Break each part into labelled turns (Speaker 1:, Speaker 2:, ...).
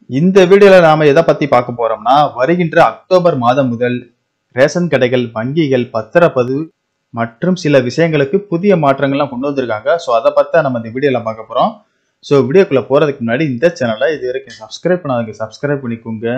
Speaker 1: இந்த வீடியோல நாம எதை பத்தி பார்க்க போறோம்னா வருகின்ற அக்டோபர் மாதம் முதல் ரேஷன் கடைகள் வங்கிகள் பத்திரப்பதிவு மற்றும் சில விஷயங்களுக்கு புதிய மாற்றங்கள்லாம் கொண்டு வந்திருக்காங்க ஸோ அதை பத்தி நம்ம இந்த வீடியோல பார்க்க போறோம் ஸோ வீடியோக்குள்ள போறதுக்கு முன்னாடி இந்த சேனலை இது வரைக்கும் சப்ஸ்கிரைப் பண்ணாதவங்க சப்ஸ்கிரைப் பண்ணிக்கோங்க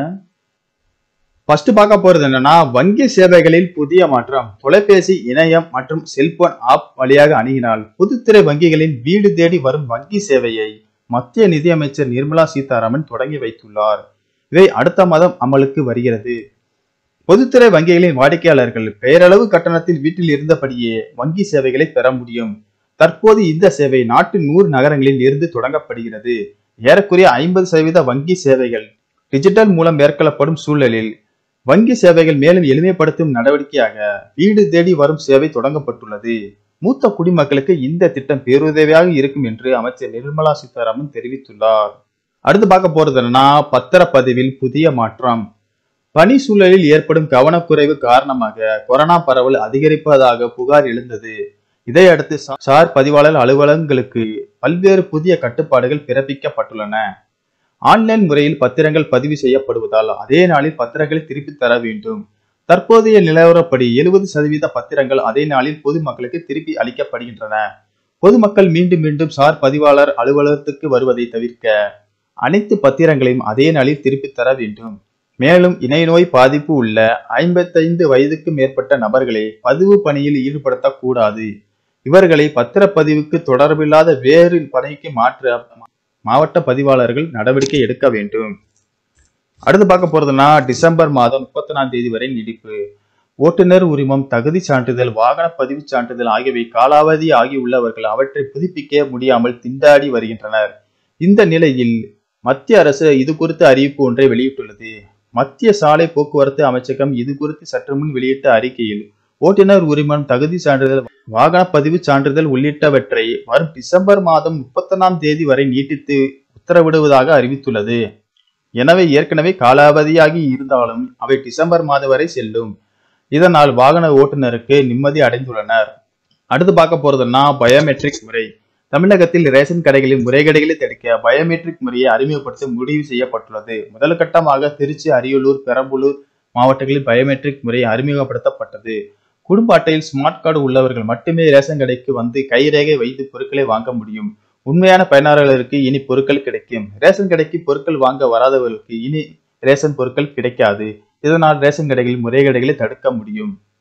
Speaker 1: ஃபர்ஸ்ட் பார்க்க போறது என்னன்னா வங்கி சேவைகளில் புதிய மாற்றம் தொலைபேசி இணையம் மற்றும் செல்போன் ஆப் வழியாக அணுகினால் பொதுத்துறை வங்கிகளின் வீடு தேடி வரும் வங்கி சேவையை மத்திய நிதியமைச்சர் நிர்மலா சீதாராமன் தொடங்கி வைத்துள்ளார் இவை அடுத்த மாதம் அமலுக்கு வருகிறது பொதுத்துறை வங்கிகளின் வாடிக்கையாளர்கள் பெயரளவு கட்டணத்தில் வீட்டில் இருந்தபடியே வங்கி சேவைகளை பெற முடியும் தற்போது இந்த சேவை நாட்டின் நூறு நகரங்களில் இருந்து தொடங்கப்படுகிறது ஏறக்குறைய ஐம்பது சதவீத வங்கி சேவைகள் டிஜிட்டல் மூலம் மேற்கொள்ளப்படும் சூழலில் வங்கி சேவைகள் மேலும் எளிமைப்படுத்தும் நடவடிக்கையாக வீடு தேடி வரும் சேவை தொடங்கப்பட்டுள்ளது மூத்த குடிமக்களுக்கு இந்த திட்டம் பேருதவியாக இருக்கும் என்று அமைச்சர் நிர்மலா சீதாராமன் தெரிவித்துள்ளார் அடுத்து பார்க்க போறது என்னன்னா பத்திரப்பதிவில் புதிய மாற்றம் பணி சூழலில் ஏற்படும் கவனக்குறைவு காரணமாக கொரோனா பரவல் அதிகரிப்பதாக புகார் எழுந்தது இதையடுத்து சார் பதிவாளர் அலுவலகங்களுக்கு பல்வேறு புதிய கட்டுப்பாடுகள் பிறப்பிக்கப்பட்டுள்ளன ஆன்லைன் முறையில் பத்திரங்கள் பதிவு செய்யப்படுவதால் அதே நாளில் பத்திரங்களை திருப்பி தர வேண்டும் தற்போதைய நிலவரப்படி எழுபது சதவீத பத்திரங்கள் அதே நாளில் பொதுமக்களுக்கு திருப்பி அளிக்கப்படுகின்றன பொதுமக்கள் மீண்டும் மீண்டும் சார் பதிவாளர் அலுவலகத்துக்கு வருவதை தவிர்க்க அனைத்து பத்திரங்களையும் அதே நாளில் திருப்பி தர வேண்டும் மேலும் இணைநோய் பாதிப்பு உள்ள ஐம்பத்தைந்து வயதுக்கு மேற்பட்ட நபர்களை பதிவு பணியில் ஈடுபடுத்தக்கூடாது இவர்களை பத்திரப்பதிவுக்கு தொடர்பில்லாத வேறு பணிக்கு மாற்ற மாவட்ட பதிவாளர்கள் நடவடிக்கை எடுக்க வேண்டும் அடுத்து பார்க்க போறதுன்னா டிசம்பர் மாதம் முப்பத்தி தேதி வரை நீடிப்பு ஓட்டுநர் உரிமம் தகுதி சான்றிதழ் வாகன பதிவு சான்றிதழ் ஆகியவை காலாவதி ஆகியுள்ளவர்கள் அவற்றை புதுப்பிக்க முடியாமல் திண்டாடி வருகின்றனர் இந்த நிலையில் மத்திய அரசு இது குறித்த அறிவிப்பு ஒன்றை வெளியிட்டுள்ளது மத்திய சாலை போக்குவரத்து அமைச்சகம் இது குறித்து சற்று முன் வெளியிட்ட அறிக்கையில் ஓட்டுநர் உரிமம் தகுதி சான்றிதழ் வாகன பதிவு சான்றிதழ் உள்ளிட்டவற்றை வரும் டிசம்பர் மாதம் முப்பத்தொன்னாம் தேதி வரை நீட்டித்து உத்தரவிடுவதாக அறிவித்துள்ளது எனவே ஏற்கனவே காலாவதியாகி இருந்தாலும் அவை டிசம்பர் மாதம் வரை செல்லும் இதனால் வாகன ஓட்டுநருக்கு நிம்மதி அடைந்துள்ளனர் அடுத்து பார்க்க போறதுன்னா பயோமெட்ரிக் முறை தமிழகத்தில் ரேஷன் கடைகளில் முறைகேடுகளை தடுக்க பயோமெட்ரிக் முறையை அறிமுகப்படுத்த முடிவு செய்யப்பட்டுள்ளது முதல் கட்டமாக திருச்சி அரியலூர் பெரம்பலூர் மாவட்டங்களில் பயோமெட்ரிக் முறை அறிமுகப்படுத்தப்பட்டது குடும்ப அட்டையில் ஸ்மார்ட் கார்டு உள்ளவர்கள் மட்டுமே ரேஷன் கடைக்கு வந்து கைரேகை வைத்து பொருட்களை வாங்க முடியும் உண்மையான பயனாளர்களுக்கு இனி பொருட்கள் கிடைக்கும் ரேஷன் கடைக்கு பொருட்கள் வாங்க வராதவர்களுக்கு இனி ரேஷன் பொருட்கள் கிடைக்காது இதனால் ரேஷன் கடைகளில் முறைகேடுகளை தடுக்க முடியும்